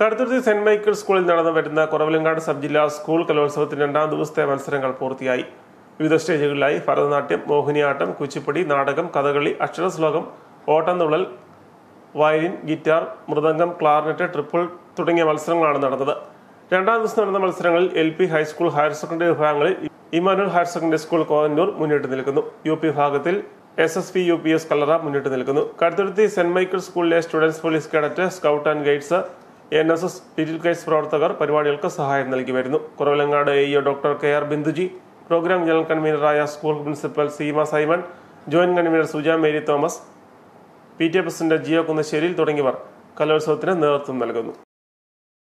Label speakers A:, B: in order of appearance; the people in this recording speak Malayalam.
A: കടുത്തുരുത്തി സെന്റ് മൈക്കിൾ സ്കൂളിൽ നടന്നു വരുന്ന കുറവലങ്ങാട് സബ് ജില്ലാ സ്കൂൾ കലോത്സവത്തിന്റെ രണ്ടാം ദിവസത്തെ മത്സരങ്ങൾ പൂർത്തിയായി വിവിധ സ്റ്റേജുകളിലായി ഭരതനാട്യം മോഹിനിയാട്ടം കുച്ചിപ്പുടി നാടകം Kathakali Aksharashlokam Ottamthullal violin guitar mridangam clarinet triple തുടങ്ങിയ മത്സരങ്ങളാണ് നടന്നത് രണ്ടാം ദിവസം നടന്ന മത്സരങ്ങളിൽ L P high school higher secondary വിഭാഗങ്ങളിൽ Emmanuel higher secondary school Koyannur മുന്നിട്ട് നിൽക്കുന്നു യു പി വിഭാഗത്തിൽ S S P U P S Kallara മുന്നിട്ട് നിൽക്കുന്നു കടുത്തുരുത്തി സെന്റ് മൈക്കിൾ സ്കൂളിലെ students police cadet scout and guides N S S little kites പ്രവർത്തകർ പരിപാടികൾക്ക് സഹായം നൽകി വരുന്നു Kuravilangad A E O doctor K R ബിന്ദുജി program general കൺവീനറായ school principal Seema Simon joint convener Suja Mary Thomas P T A president Jio കുന്നശ്ശേരിയിൽ തുടങ്ങിയവർ കലോത്സവത്തിന് നേതൃത്വം നൽകുന്നു